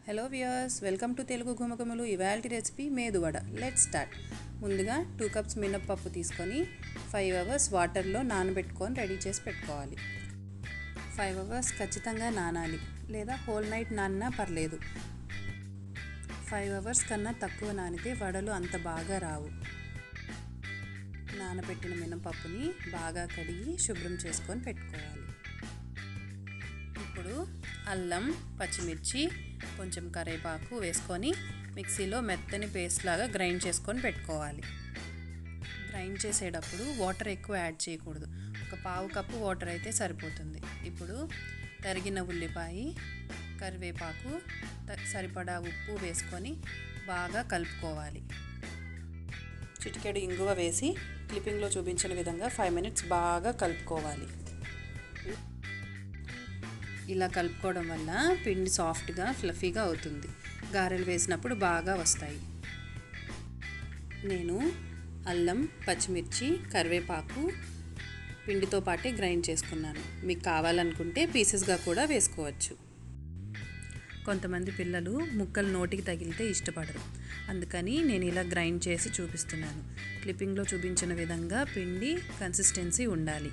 hello viewers welcome to Telugu Gumagumalu ఇవాల్టి recipe medu vada let start ముందుగా two cups మినప్పప్పు తీసుకొని ఫైవ్ అవర్స్ వాటర్లో నానబెట్టుకొని రెడీ చేసి పెట్టుకోవాలి ఫైవ్ అవర్స్ ఖచ్చితంగా నానాలి లేదా హోల్ నైట్ నానినా పర్లేదు ఫైవ్ అవర్స్ కన్నా తక్కువ నానితే వడలు అంత బాగా రావు నానబెట్టిన మినపప్పుని బాగా కడిగి శుభ్రం చేసుకొని పెట్టుకోవాలి ఇప్పుడు అల్లం పచ్చిమిర్చి కొంచెం కరివేపాకు వేసుకొని మిక్సీలో మెత్తని పేస్ట్ లాగా గ్రైండ్ చేసుకొని పెట్టుకోవాలి గ్రైండ్ చేసేటప్పుడు వాటర్ ఎక్కువ యాడ్ చేయకూడదు ఒక పావు కప్పు వాటర్ అయితే సరిపోతుంది ఇప్పుడు తరిగిన ఉల్లిపాయ కరివేపాకు సరిపడా ఉప్పు వేసుకొని బాగా కలుపుకోవాలి చిటికెడు ఇంగువ వేసి క్లిప్పింగ్లో చూపించిన విధంగా ఫైవ్ మినిట్స్ బాగా కలుపుకోవాలి ఇలా కలుపుకోవడం వల్ల పిండి సాఫ్ట్గా ఫ్లఫీగా అవుతుంది గారెలు వేసినప్పుడు బాగా వస్తాయి నేను అల్లం పచ్చిమిర్చి కరివేపాకు పిండితో పాటే గ్రైండ్ చేసుకున్నాను మీకు కావాలనుకుంటే పీసెస్గా కూడా వేసుకోవచ్చు కొంతమంది పిల్లలు ముక్కలు నోటికి తగిలితే ఇష్టపడరు అందుకని నేను ఇలా గ్రైండ్ చేసి చూపిస్తున్నాను క్లిప్పింగ్లో చూపించిన విధంగా పిండి కన్సిస్టెన్సీ ఉండాలి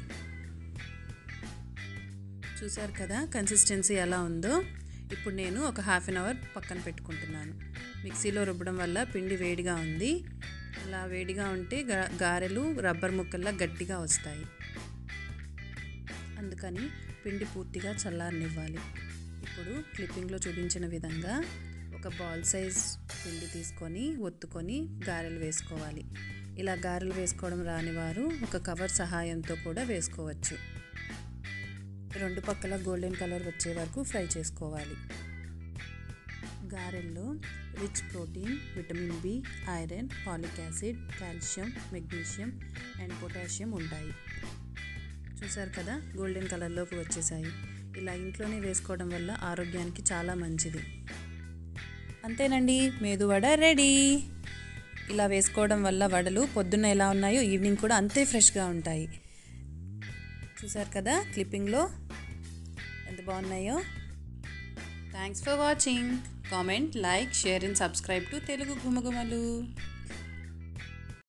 చూసారు కదా కన్సిస్టెన్సీ ఎలా ఉందో ఇప్పుడు నేను ఒక హాఫ్ అన్ అవర్ పక్కన పెట్టుకుంటున్నాను మిక్సీలో రుబ్బడం వల్ల పిండి వేడిగా ఉంది అలా వేడిగా ఉంటే గారెలు రబ్బర్ ముక్కల్లా గట్టిగా వస్తాయి అందుకని పిండి పూర్తిగా చల్లారనివ్వాలి ఇప్పుడు క్లిప్పింగ్లో చూపించిన విధంగా ఒక బాల్ సైజ్ పిండి తీసుకొని ఒత్తుకొని గారెలు వేసుకోవాలి ఇలా గారెలు వేసుకోవడం రాని వారు ఒక కవర్ సహాయంతో కూడా వేసుకోవచ్చు రెండు పక్కల గోల్డెన్ కలర్ వచ్చే వరకు ఫ్రై చేసుకోవాలి గారెల్లో rich protein vitamin B iron folic acid calcium magnesium and potassium ఉంటాయి చూసారు కదా గోల్డెన్ కలర్లోకి వచ్చేసాయి ఇలా ఇంట్లోనే వేసుకోవడం వల్ల ఆరోగ్యానికి చాలా మంచిది అంతేనండి మేదువడ రెడీ ఇలా వేసుకోవడం వల్ల వడలు పొద్దున్న ఎలా ఉన్నాయో ఈవినింగ్ కూడా అంతే ఫ్రెష్గా ఉంటాయి చూసారు కదా క్లిప్పింగ్లో ఎంత బాగున్నాయో thanks for watching comment like share and subscribe to Telugu గుమగుమలు